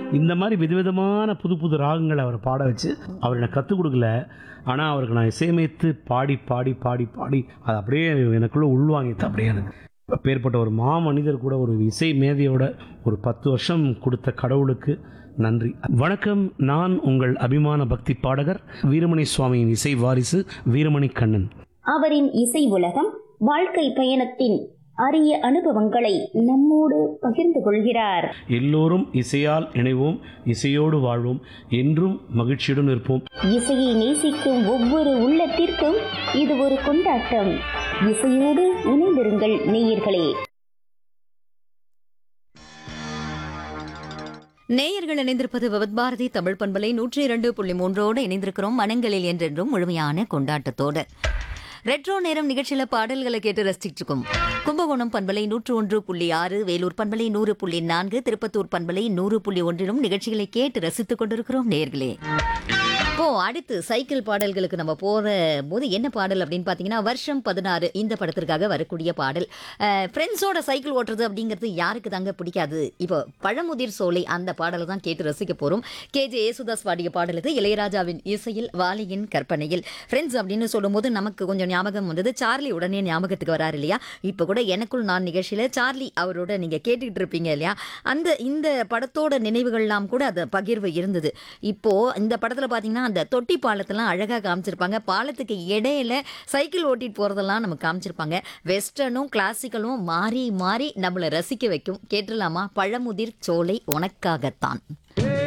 இந்த மாதிரி விதவிதமான புது புது ராகங்களை அவர் பாட வச்சு அவர் எனக்கு கற்றுக் கொடுக்கல ஆனால் அவருக்கு நான் இசையமைத்து பாடி பாடி பாடி பாடி அது அப்படியே எனக்குள்ளே உள்வாங்கிட்டு அப்படியே எனக்கு அப்பேற்பட்ட ஒரு மாமனிதர் கூட ஒரு இசை மேதையோட ஒரு பத்து வருஷம் கொடுத்த கடவுளுக்கு நன்றி வணக்கம் நான் உங்கள் அபிமான பக்தி பாடகர் வீரமணி சுவாமியின் இசை வாரிசு வீரமணி கண்ணன் அவரின் இசை உலகம் வாழ்க்கை பயணத்தின் அரிய அனுபவங்களை நம்மோடு பகிர்ந்து கொள்கிறார் எல்லோரும் இசையால் இணைவோம் இசையோடு வாழ்வோம் என்றும் மகிழ்ச்சியுடன் இருப்போம் இசையை நேசிக்கும் ஒவ்வொரு உள்ளத்திற்கும் இது ஒரு கொண்டாட்டம் இசையோடு இணைந்திருங்கள் நேயர்களே நேயர்கள் இணைந்திருப்பது விவத் பாரதி தமிழ் பண்பலை நூற்றி இரண்டு புள்ளி மூன்றோடு இணைந்திருக்கிறோம் மனங்களில் என்றென்றும் முழுமையான கொண்டாட்டத்தோடு ரெட்ரோ நேரம் நிகழ்ச்சியில பாடல்களை கேட்டு ரசிச்சிட்டு இருக்கோம் கும்பகோணம் பண்பலை நூற்று ஒன்று புள்ளி ஆறு வேலூர் பண்பலை நூறு புள்ளி நான்கு திருப்பத்தூர் பண்பலை நூறு புள்ளி ஒன்றிலும் நிகழ்ச்சிகளை கேட்டு ரசித்துக் கொண்டிருக்கிறோம் நேயர்களே இப்போ அடுத்து சைக்கிள் பாடல்களுக்கு நம்ம போற போது என்ன பாடல் அப்படின்னு பார்த்தீங்கன்னா வருஷம் பதினாறு இந்த படத்திற்காக வரக்கூடிய பாடல் ஃப்ரெண்ட்ஸோட சைக்கிள் ஓட்டுறது அப்படிங்கிறது யாருக்கு தாங்க பிடிக்காது இப்போ பழமுதிர் சோலை அந்த பாடலை தான் கேட்டு ரசிக்க போறோம் கே ஜே யேசுதாஸ் பாடிய பாடல் இது இளையராஜாவின் இசையில் வாலியின் கற்பனையில் ஃப்ரெண்ட்ஸ் அப்படின்னு சொல்லும்போது நமக்கு கொஞ்சம் ஞாபகம் வந்தது சார்லி உடனே ஞாபகத்துக்கு வராரு இல்லையா இப்போ கூட எனக்குள் நான் நிகழ்ச்சியில சார்லி அவரோட நீங்க கேட்டுக்கிட்டு இருப்பீங்க இல்லையா அந்த இந்த படத்தோட நினைவுகள்லாம் கூட அது பகிர்வு இருந்தது இப்போ இந்த படத்துல பாத்தீங்கன்னா அந்த தொட்டி பாலத்தெல்லாம் அழகா காமிச்சிருப்பாங்க பாலத்துக்கு இடையில சைக்கிள் ஓட்டிட்டு போறதெல்லாம் நமக்கு காமிச்சிருப்பாங்க வெஸ்டர்னும் கிளாசிக்கலும் மாறி மாறி நம்மளை ரசிக்க வைக்கும் கேட்டுடலாமா பழமுதிர் சோலை உனக்காகத்தான்